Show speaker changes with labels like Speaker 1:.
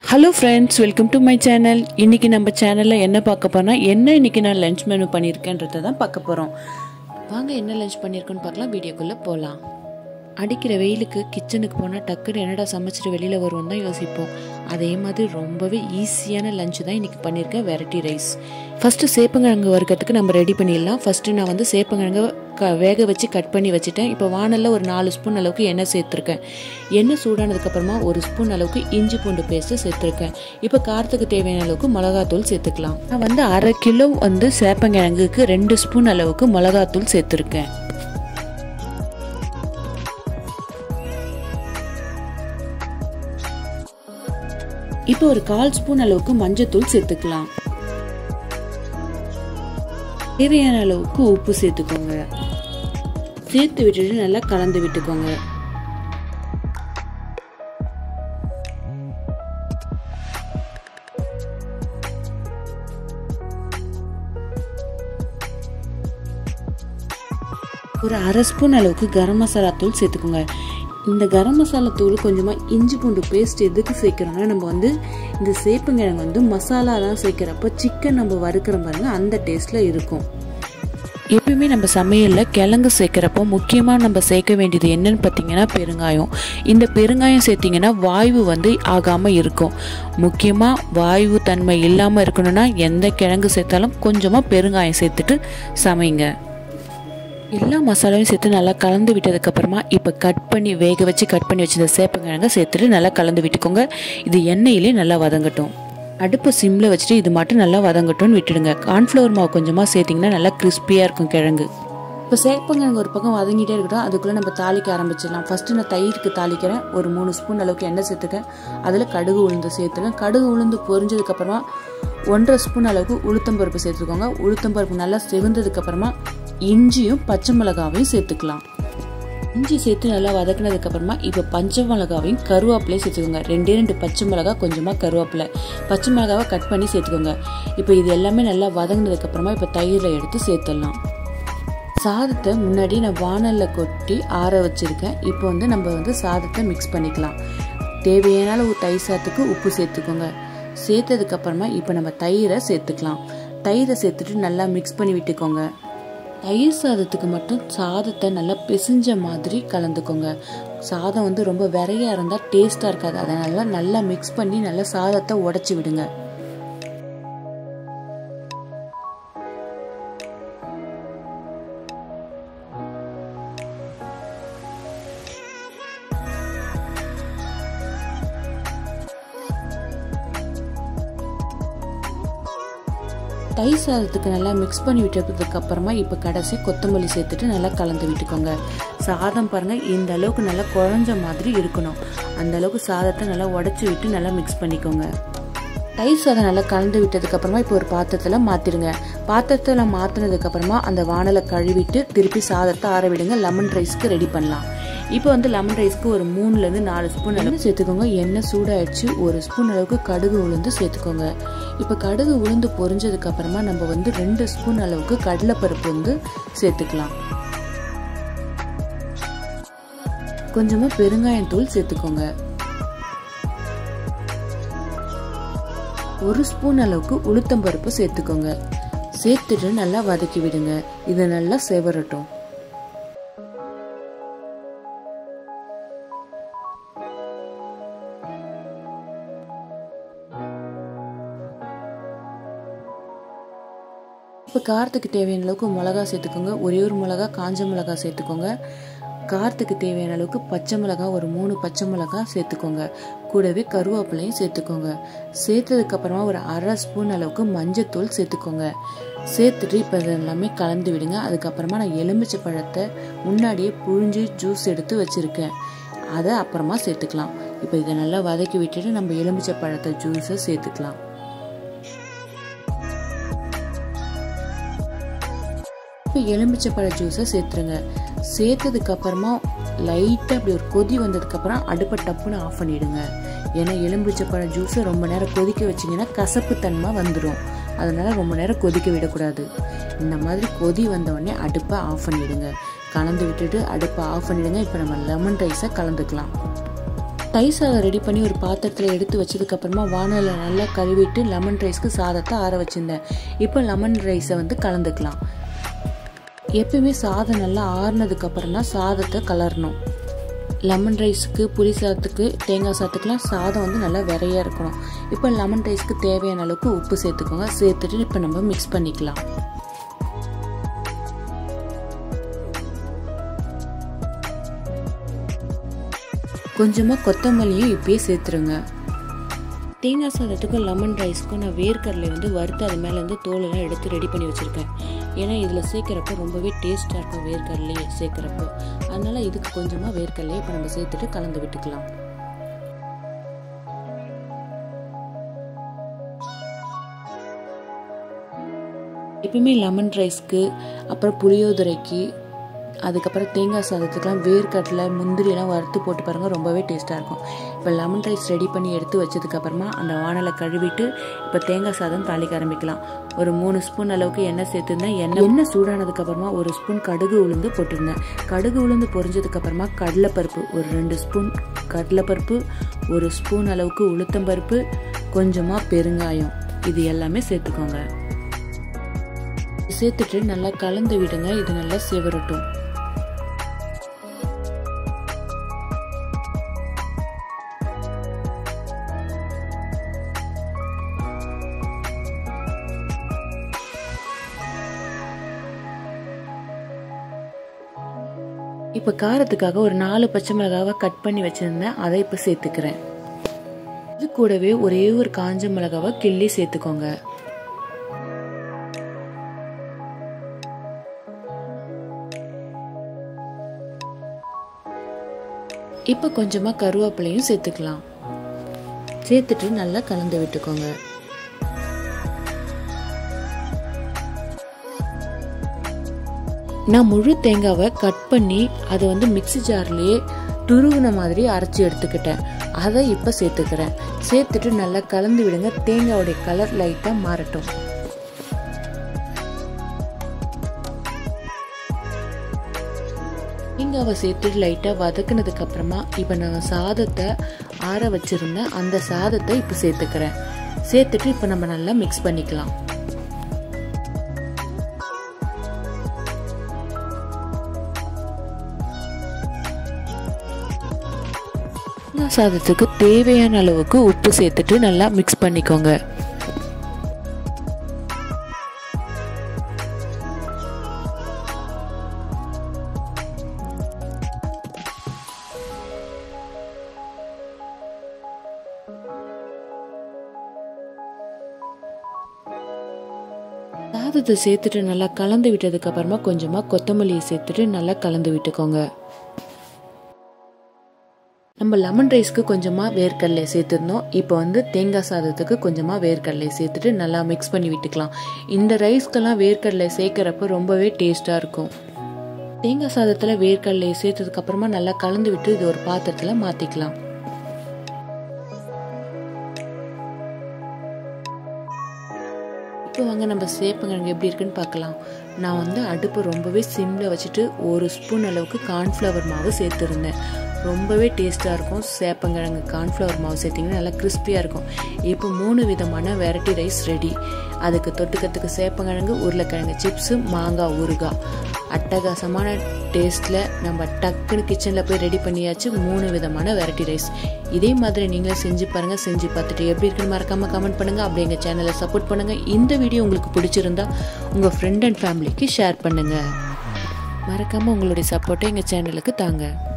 Speaker 1: hello friends welcome to my channel இன்றைக்கி நம்ம சேனலில் என்ன பார்க்க போனால் என்ன இன்றைக்கி நான் லஞ்ச் மெனு பண்ணியிருக்கேன்றதை தான் பார்க்க போகிறோம் வாங்க என்ன லஞ்ச் பண்ணியிருக்கோன்னு பார்க்கலாம் வீடியோக்குள்ளே போகலாம் அடிக்கிற வெயிலுக்கு கிச்சனுக்கு போனால் டக்குன்னு என்னடா சமைச்சிட்டு வெளியில் வருவோம் தான் யோசிப்போம் அதே மாதிரி ரொம்பவே ஈஸியான லஞ்சு தான் இன்றைக்கி பண்ணியிருக்கேன் வெரைட்டி ரைஸ் ஃபஸ்ட்டு சேப்பங்கிழங்கு வறுக்கிறதுக்கு நம்ம ரெடி பண்ணிடலாம் ஃபஸ்ட்டு நான் வந்து சேப்பங்கிழங்கு க வேக வச்சு கட் பண்ணி வச்சுட்டேன் இப்போ வானலில் ஒரு நாலு ஸ்பூன் அளவுக்கு எண்ணெய் சேர்த்துருக்கேன் எண்ணெய் சூடானதுக்கப்புறமா ஒரு ஸ்பூன் அளவுக்கு இஞ்சி பூண்டு பேஸ்ட்டு சேர்த்துருக்கேன் இப்போ காரத்துக்கு தேவையான அளவுக்கு மிளகாத்தூள் சேர்த்துக்கலாம் நான் வந்து அரை கிலோ வந்து சேப்பங்கிழங்குக்கு ரெண்டு ஸ்பூன் அளவுக்கு மிளகாத்தூள் சேர்த்துருக்கேன் இப்போ ஒரு கால் ஸ்பூன் அளவுக்கு மஞ்சத்தூள் சேர்த்துக்கலாம் தேவையான அளவுக்கு உப்பு சேர்த்துக்கோங்க சேர்த்து விட்டுட்டு நல்லா கலந்து விட்டுக்கோங்க ஒரு அரை ஸ்பூன் அளவுக்கு கரம் மசாலா தூள் சேர்த்துக்கோங்க இந்த கரம் மசாலா தூள் கொஞ்சமாக இஞ்சி பூண்டு பேஸ்ட் எதுக்கு சேர்க்குறோன்னா நம்ம வந்து இந்த சேப்பங்கிழங்கு வந்து மசாலாலாம் சேர்க்குறப்போ சிக்கன் நம்ம வறுக்கிற பாருங்க அந்த டேஸ்ட்டில் இருக்கும் எப்பயுமே நம்ம சமையலில் கிழங்கு சேர்க்குறப்போ முக்கியமாக நம்ம சேர்க்க வேண்டியது என்னன்னு பார்த்தீங்கன்னா பெருங்காயம் இந்த பெருங்காயம் சேர்த்திங்கன்னா வாய்வு வந்து ஆகாமல் இருக்கும் முக்கியமாக வாய்வு தன்மை இல்லாமல் இருக்கணும்னா எந்த கிழங்கு சேர்த்தாலும் கொஞ்சமாக பெருங்காயம் சேர்த்துட்டு சமைங்க எல்லா மசாலாவையும் சேர்த்து நல்லா கலந்து விட்டதுக்கப்புறமா இப்போ கட் பண்ணி வேக வச்சு கட் பண்ணி வச்சிருந்த சேப்பங்கிழங்க சேர்த்துட்டு நல்லா கலந்து விட்டுக்கோங்க இது எண்ணெயிலே நல்லா வதங்கட்டும் அடுப்பு சிம்மில் வச்சுட்டு இது மட்டும் நல்லா வதங்கட்டும்னு விட்டுடுங்க கார்ன்ஃப்ளவர் மாவு கொஞ்சமாக சேர்த்திங்கன்னா நல்லா கிறிஸ்பியாக இருக்கும் கிழங்கு இப்போ சேப்பங்கிழங்கு ஒரு பக்கம் வதங்கிட்டே இருக்கட்டும் அதுக்குள்ளே நம்ம தாளிக்க ஆரம்பிச்சிடலாம் ஃபஸ்ட்டு நான் தயிருக்கு தாளிக்கிறேன் ஒரு மூணு ஸ்பூன் அளவுக்கு எண்ணெய் சேர்த்துக்கேன் அதில் கடுகு உளுந்து சேர்த்துருக்கேன் கடுகு உளுந்து பொரிஞ்சதுக்கப்புறமா ஒன்றரை ஸ்பூன் அளவுக்கு உளுத்தம்பருப்பு சேர்த்துக்கோங்க உளுத்தம்பருப்பு நல்லா செவந்ததுக்கப்புறமா இஞ்சியும் பச்சை மிளகாவையும் சேர்த்துக்கலாம் இஞ்சி சேர்த்து நல்லா வதக்கினதுக்கு அப்புறமா இப்போ பச்சை மிளகாவையும் கருவேப்பிலையும் சேர்த்துக்கோங்க ரெண்டே ரெண்டு பச்சை மிளகா கொஞ்சமாக கருவேப்பிலை பச்சை மிளகாவை கட் பண்ணி சேர்த்துக்கோங்க இப்போ இது எல்லாமே நல்லா வதங்கினதுக்கு அப்புறமா இப்போ தயிரில் எடுத்து சேர்த்துடலாம் சாதத்தை முன்னாடி நான் வானலில் கொட்டி ஆற வச்சுருக்கேன் இப்போ வந்து நம்ம வந்து சாதத்தை மிக்ஸ் பண்ணிக்கலாம் தேவையான அளவு தயிர் சாதத்துக்கு உப்பு சேர்த்துக்கோங்க சேர்த்ததுக்கப்புறமா இப்போ நம்ம தயிரை சேர்த்துக்கலாம் தயிரை சேர்த்துட்டு நல்லா மிக்ஸ் பண்ணி விட்டுக்கோங்க தயிர் சாதத்துக்கு மட்டும் சாதத்தை நல்லா பிசிஞ்ச மாதிரி கலந்துக்கோங்க சாதம் வந்து ரொம்ப விரையா இருந்தால் டேஸ்ட்டாக இருக்காது அதனால நல்லா மிக்ஸ் பண்ணி நல்லா சாதத்தை உடச்சி விடுங்க தயிர் சாதத்துக்கு நல்லா மிக்ஸ் பண்ணி விட்டதுக்கு அப்புறமா இப்போ கடைசி கொத்தமல்லி சேர்த்துட்டு நல்லா கலந்து விட்டுக்கோங்க சாதம் பாருங்கள் இந்த அளவுக்கு நல்லா குழஞ்ச மாதிரி இருக்கணும் அந்த அளவுக்கு சாதத்தை நல்லா உடச்சி விட்டு நல்லா மிக்ஸ் பண்ணிக்கோங்க தயிர் சாதம் நல்லா கலந்து விட்டதுக்கப்புறமா இப்போ ஒரு பாத்திரத்தில் மாற்றிடுங்க பாத்திரத்தில் மாற்றினதுக்கப்புறமா அந்த வானலை கழுவிட்டு திருப்பி சாதத்தை ஆற விடுங்க லெமன் ரைஸ்க்கு ரெடி பண்ணலாம் இப்போ வந்து லெமன் ரைஸ்க்கு ஒரு மூணுலேருந்து நாலு ஸ்பூன் அளவு சேர்த்துக்கோங்க எண்ணெய் சூடாயிடுச்சு ஒரு ஸ்பூன் அளவுக்கு கடுகு உளுந்து சேர்த்துக்கோங்க இப்போ கடுகு உளுந்து பொரிஞ்சதுக்கு அப்புறமா நம்ம வந்து ரெண்டு ஸ்பூன் அளவுக்கு கடலைப்பருப்பு வந்து சேர்த்துக்கலாம் கொஞ்சமாக பெருங்காயம் தூள் சேர்த்துக்கோங்க ஒரு ஸ்பூன் அளவுக்கு உளுத்தம்பருப்பு சேர்த்துக்கோங்க சேர்த்துட்டு நல்லா வதக்கி விடுங்க இது நல்லா செவரட்டும் இப்போ காரத்துக்கு தேவையான அளவுக்கு மிளகா சேர்த்துக்கோங்க ஒரே ஒரு மிளகா காஞ்ச மிளகா சேர்த்துக்கோங்க காரத்துக்கு தேவையான அளவுக்கு பச்சை மிளகா ஒரு மூணு பச்சை மிளகா சேர்த்துக்கோங்க கூடவே கருவேப்பிலையும் சேர்த்துக்கோங்க சேர்த்ததுக்கப்புறமா ஒரு அரை ஸ்பூன் அளவுக்கு மஞ்சத்தூள் சேர்த்துக்கோங்க சேர்த்துட்டு இப்போ இது எல்லாமே கலந்து விடுங்க அதுக்கப்புறமா நான் எலுமிச்சை பழத்தை முன்னாடியே புழிஞ்சு ஜூஸ் எடுத்து வச்சுருக்கேன் அதை அப்புறமா சேர்த்துக்கலாம் இப்போ இதை நல்லா வதக்கி விட்டுட்டு நம்ம எலுமிச்சை பழத்தை ஜூஸை சேர்த்துக்கலாம் இப்போ எலுமிச்சை பழ ஜூஸை சேர்த்துருங்க சேர்த்ததுக்கு அப்புறமா லைட்டாக அப்படி ஒரு கொதி வந்ததுக்கப்புறம் அடுப்பை டப்புன்னு ஆஃப் பண்ணிவிடுங்க ஏன்னா எலும்பிச்சை பழ ஜூஸை ரொம்ப நேரம் கொதிக்க வச்சிங்கன்னா கசப்பு தன்மை வந்துடும் அதனால் ரொம்ப நேரம் கொதிக்க விடக்கூடாது இந்த மாதிரி கொதி வந்தோடனே அடுப்பை ஆஃப் பண்ணிவிடுங்க கலந்து விட்டுட்டு அடுப்பை ஆஃப் பண்ணிவிடுங்க இப்போ நம்ம லெமன் ரைஸை கலந்துக்கலாம் தை சாதம் ரெடி பண்ணி ஒரு பாத்திரத்தில் எடுத்து வச்சதுக்கப்புறமா வானலை நல்லா கழுவிட்டு லெமன் ரைஸ்க்கு சாதத்தை ஆற வச்சுருந்தேன் இப்போ லெமன் ரைஸை வந்து கலந்துக்கலாம் எப்பயுமே சாதம் நல்லா ஆறுனதுக்கப்புறம் தான் சாதத்தை கலரணும் லெமன் ரைஸுக்கு புளி சாதத்துக்கு தேங்காய் சாதத்துக்குலாம் சாதம் வந்து நல்லா விரையாக இருக்கணும் இப்போ லெமன் ரைஸ்க்கு தேவையான அளவுக்கு உப்பு சேர்த்துக்கோங்க சேர்த்துட்டு இப்போ நம்ம மிக்ஸ் பண்ணிக்கலாம் கொஞ்சமாக கொத்தமல்லியும் இப்பயே சேர்த்துருங்க தேங்காய் சாதத்துக்கும் லெமன் ரைஸ்க்கும் நான் வேர்க்கடலை வந்து வறுத்து அது மேலே வந்து தோலெல்லாம் எடுத்து ரெடி பண்ணி வச்சுருக்கேன் ஏன்னா இதில் சேர்க்குறப்ப ரொம்பவே டேஸ்ட்டாக இருக்கும் வேர்க்கடலையே சேர்க்குறப்போ அதனால் இதுக்கு கொஞ்சமாக வேர்க்கடலையை இப்போ நம்ம சேர்த்துட்டு கலந்து விட்டுக்கலாம் எப்பயுமே லெமன் ரைஸ்க்கு அப்புறம் புளியோதரைக்கு அதுக்கப்புறம் தேங்காய் சாதத்துக்கெலாம் வேர்க்கடலை முந்திரியெல்லாம் வறுத்து போட்டு பாருங்கள் ரொம்பவே டேஸ்ட்டாக இருக்கும் இப்போ லெமன் ரைஸ் ரெடி பண்ணி எடுத்து வச்சதுக்கப்புறமா அந்த வானலை கழுவிட்டு இப்போ தேங்காய் சாதம் தாளிக்க ஆரம்பிக்கலாம் ஒரு மூணு ஸ்பூன் அளவுக்கு எண்ணெய் சேர்த்துருந்தேன் எண்ணெய் எண்ணெய் சூடானதுக்கப்புறமா ஒரு ஸ்பூன் கடுகு உளுந்து போட்டிருந்தேன் கடுகு உளுந்து பொரிஞ்சதுக்கப்புறமா கடலைப்பருப்பு ஒரு ரெண்டு ஸ்பூன் கடலைப்பருப்பு ஒரு ஸ்பூன் அளவுக்கு உளுத்தம்பருப்பு கொஞ்சமாக பெருங்காயம் இது எல்லாமே சேர்த்துக்கோங்க சேர்த்துட்டு நல்லா கலந்து விடுங்க இது நல்லா செவரட்டும் இப்போ காரத்துக்காக ஒரு நாலு பச்சை மிளகாவை கட் பண்ணி வச்சுருந்தேன் அதை இப்போ சேர்த்துக்கிறேன் இது கூடவே ஒரே ஒரு காஞ்ச மிளகாவை கிள்ளி சேர்த்துக்கோங்க இப்போ கொஞ்சமாக கருவேப்பிலையும் சேர்த்துக்கலாம் சேர்த்துட்டு நல்லா கலந்து விட்டுக்கோங்க நான் முழு தேங்காவை கட் பண்ணி அதை வந்து மிக்சி ஜார்லேயே துருவின மாதிரி அரைச்சி எடுத்துக்கிட்டேன் அதை இப்போ சேர்த்துக்கிறேன் சேர்த்துட்டு நல்லா கலந்து விடுங்க தேங்காவுடைய கலர் லைட்டாக மாறட்டும் தேங்காவை சேர்த்துட்டு லைட்டாக வதக்குனதுக்கு அப்புறமா இப்போ நான் சாதத்தை ஆற வச்சுருந்தேன் அந்த சாதத்தை இப்போ சேர்த்துக்கிறேன் சேர்த்துட்டு இப்போ நம்ம நல்லா மிக்ஸ் பண்ணிக்கலாம் சாதத்துக்கு தேவையான அளவுக்கு உப்பு சேர்த்துட்டு நல்லா மிக்ஸ் பண்ணிக்கோங்க சாதத்தை சேர்த்துட்டு நல்லா கலந்து விட்டதுக்கு அப்புறமா கொஞ்சமா கொத்தமல்லியை சேர்த்துட்டு நல்லா கலந்து விட்டுக்கோங்க நம்ம லெமன் ரைஸ்க்கு கொஞ்சமாக வேர்க்கடலை சேர்த்துருந்தோம் இப்போ வந்து தேங்காய் சாதத்துக்கு கொஞ்சமாக வேர்க்கடலை சேர்த்துட்டு நல்லா மிக்ஸ் பண்ணி விட்டுக்கலாம் இந்த ரைஸ்க்கெல்லாம் வேர்க்கடலை சேர்க்குறப்ப ரொம்பவே டேஸ்ட்டாக இருக்கும் தேங்காய் சாதத்தில் வேர்க்கடலையை சேர்த்ததுக்கப்புறமா நல்லா கலந்து விட்டு இது ஒரு பாத்திரத்தில் மாற்றிக்கலாம் இப்போ வாங்க நம்ம சேப்பங்கிழங்கு எப்படி இருக்குன்னு பார்க்கலாம் நான் வந்து அடுப்பு ரொம்பவே சிம்மில் வச்சுட்டு ஒரு ஸ்பூன் அளவுக்கு கார்ன்ஃப்ளவர் மாவு சேர்த்துருந்தேன் ரொம்பவே டேஸ்ட்டாக இருக்கும் சேப்பங்கிழங்கு கார்ன்ஃப்ளவர் மாவு சேர்த்திங்கன்னா நல்லா கிறிஸ்பியாக இருக்கும் இப்போ மூணு விதமான வெரைட்டி ரைஸ் ரெடி அதுக்கு தொட்டுக்கிறதுக்கு சேப்பங்கிழங்கு உருளைக்கிழங்கு சிப்ஸு மாங்காய் ஊறுகாய் அட்டகாசமான டேஸ்ட்டில் நம்ம டக்குன்னு கிச்சனில் போய் ரெடி பண்ணியாச்சு மூணு விதமான வெரைட்டி ரைஸ் இதே மாதிரி நீங்களும் செஞ்சு பாருங்கள் செஞ்சு பார்த்துட்டு எப்படி இருக்குன்னு மறக்காமல் கமெண்ட் பண்ணுங்கள் அப்படி எங்கள் சேனலை சப்போர்ட் பண்ணுங்கள் இந்த வீடியோ உங்களுக்கு பிடிச்சிருந்தா உங்கள் ஃப்ரெண்ட் அண்ட் ஃபேமிலிக்கு ஷேர் பண்ணுங்கள் மறக்காமல் உங்களுடைய சப்போர்ட்டை எங்கள் சேனலுக்கு தாங்க